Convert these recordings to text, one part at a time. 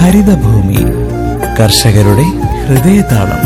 ഹരിതഭൂമി കർഷകരുടെ ഹൃദയതാളം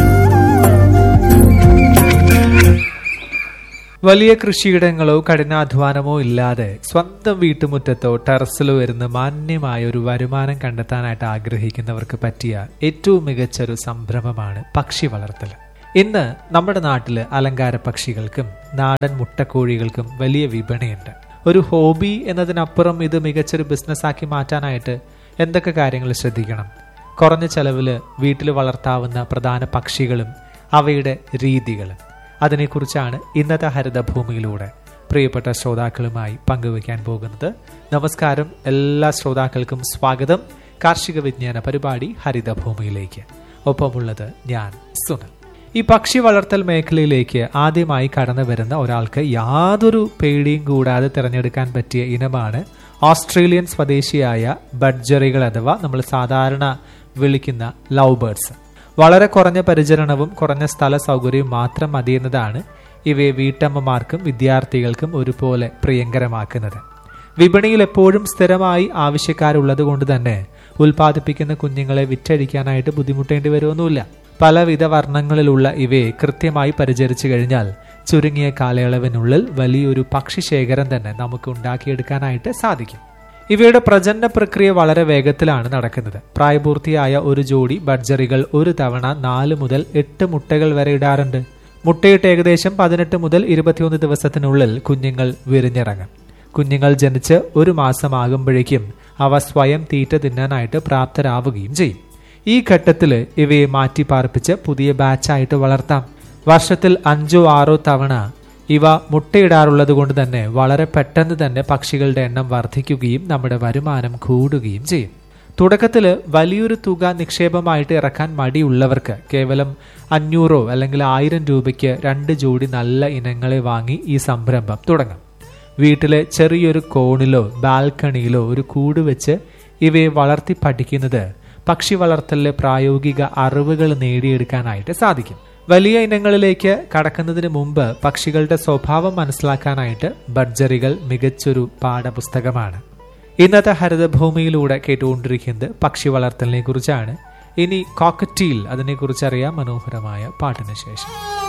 വലിയ കൃഷിയിടങ്ങളോ കഠിനാധ്വാനമോ ഇല്ലാതെ സ്വന്തം വീട്ടുമുറ്റത്തോ ടെറസിലോ ഇരുന്ന് മാന്യമായ ഒരു വരുമാനം കണ്ടെത്താനായിട്ട് ആഗ്രഹിക്കുന്നവർക്ക് പറ്റിയ ഏറ്റവും മികച്ചൊരു സംരംഭമാണ് പക്ഷി വളർത്തൽ ഇന്ന് നമ്മുടെ നാട്ടില് അലങ്കാര പക്ഷികൾക്കും നാടൻ മുട്ടക്കോഴികൾക്കും വലിയ വിപണിയുണ്ട് ഒരു ഹോബി എന്നതിനപ്പുറം ഇത് മികച്ചൊരു ബിസിനസ്സാക്കി മാറ്റാനായിട്ട് എന്തൊക്കെ കാര്യങ്ങൾ ശ്രദ്ധിക്കണം കുറഞ്ഞ ചെലവിൽ വീട്ടിൽ വളർത്താവുന്ന പ്രധാന പക്ഷികളും അവയുടെ രീതികളും അതിനെക്കുറിച്ചാണ് ഇന്നത്തെ ഹരിതഭൂമിയിലൂടെ പ്രിയപ്പെട്ട ശ്രോതാക്കളുമായി പങ്കുവയ്ക്കാൻ പോകുന്നത് നമസ്കാരം എല്ലാ ശ്രോതാക്കൾക്കും സ്വാഗതം കാർഷിക വിജ്ഞാന പരിപാടി ഹരിതഭൂമിയിലേക്ക് ഒപ്പമുള്ളത് ഞാൻ സുനൽ ഈ പക്ഷി വളർത്തൽ മേഖലയിലേക്ക് ആദ്യമായി കടന്നു വരുന്ന ഒരാൾക്ക് യാതൊരു പേടിയും കൂടാതെ തിരഞ്ഞെടുക്കാൻ പറ്റിയ ഇനമാണ് ഓസ്ട്രേലിയൻ സ്വദേശിയായ ബഡ്ജറികൾ അഥവാ നമ്മൾ സാധാരണ വിളിക്കുന്ന ലവ് ബേർഡ്സ് വളരെ കുറഞ്ഞ പരിചരണവും കുറഞ്ഞ സ്ഥല സൗകര്യവും മാത്രം മതിയെന്നതാണ് ഇവയെ വീട്ടമ്മമാർക്കും വിദ്യാർത്ഥികൾക്കും ഒരുപോലെ പ്രിയങ്കരമാക്കുന്നത് വിപണിയിൽ എപ്പോഴും സ്ഥിരമായി ആവശ്യക്കാരുള്ളത് കൊണ്ട് തന്നെ ഉൽപ്പാദിപ്പിക്കുന്ന കുഞ്ഞുങ്ങളെ വിറ്റഴിക്കാനായിട്ട് ബുദ്ധിമുട്ടേണ്ടി വരുമൊന്നുമില്ല പലവിധ വർണ്ണങ്ങളിലുള്ള ഇവയെ കൃത്യമായി പരിചരിച്ചു കഴിഞ്ഞാൽ ചുരുങ്ങിയ കാലയളവിനുള്ളിൽ വലിയൊരു പക്ഷിശേഖരം തന്നെ നമുക്ക് ഉണ്ടാക്കിയെടുക്കാനായിട്ട് സാധിക്കും ഇവയുടെ പ്രജനന പ്രക്രിയ വളരെ വേഗത്തിലാണ് നടക്കുന്നത് പ്രായപൂർത്തിയായ ഒരു ജോഡി ബഡ്ജറികൾ ഒരു തവണ നാല് മുതൽ എട്ട് മുട്ടകൾ വരെ ഇടാറുണ്ട് മുട്ടയിട്ട് ഏകദേശം പതിനെട്ട് മുതൽ ഇരുപത്തിയൊന്ന് ദിവസത്തിനുള്ളിൽ കുഞ്ഞുങ്ങൾ വിരിഞ്ഞിറങ്ങും കുഞ്ഞുങ്ങൾ ജനിച്ച് ഒരു മാസമാകുമ്പോഴേക്കും അവ സ്വയം തീറ്റ തിന്നാനായിട്ട് പ്രാപ്തരാവുകയും ചെയ്യും ഈ ഘട്ടത്തിൽ ഇവയെ മാറ്റി പാർപ്പിച്ച് പുതിയ ബാച്ചായിട്ട് വളർത്താം വർഷത്തിൽ അഞ്ചോ ആറോ തവണ ഇവ മുട്ടയിടാറുള്ളത് കൊണ്ട് തന്നെ വളരെ പെട്ടെന്ന് തന്നെ പക്ഷികളുടെ എണ്ണം വർദ്ധിക്കുകയും നമ്മുടെ വരുമാനം കൂടുകയും ചെയ്യും തുടക്കത്തിൽ വലിയൊരു തുക നിക്ഷേപമായിട്ട് ഇറക്കാൻ മടിയുള്ളവർക്ക് കേവലം അഞ്ഞൂറോ അല്ലെങ്കിൽ ആയിരം രൂപയ്ക്ക് രണ്ട് ജോഡി നല്ല ഇനങ്ങളെ വാങ്ങി ഈ സംരംഭം തുടങ്ങാം വീട്ടിലെ ചെറിയൊരു കോണിലോ ബാൽക്കണിയിലോ ഒരു കൂട് വെച്ച് ഇവയെ വളർത്തി പഠിക്കുന്നത് പക്ഷി വളർത്തലിലെ പ്രായോഗിക അറിവുകൾ നേടിയെടുക്കാനായിട്ട് സാധിക്കും വലിയ ഇനങ്ങളിലേക്ക് കടക്കുന്നതിന് മുമ്പ് പക്ഷികളുടെ സ്വഭാവം മനസ്സിലാക്കാനായിട്ട് ബഡ്ജറികൾ മികച്ചൊരു പാഠപുസ്തകമാണ് ഇന്നത്തെ ഹരിതഭൂമിയിലൂടെ കേട്ടുകൊണ്ടിരിക്കുന്നത് പക്ഷി വളർത്തലിനെ കുറിച്ചാണ് ഇനി കോക്കറ്റീൽ അതിനെക്കുറിച്ച് അറിയാം മനോഹരമായ പാട്ടിന് ശേഷം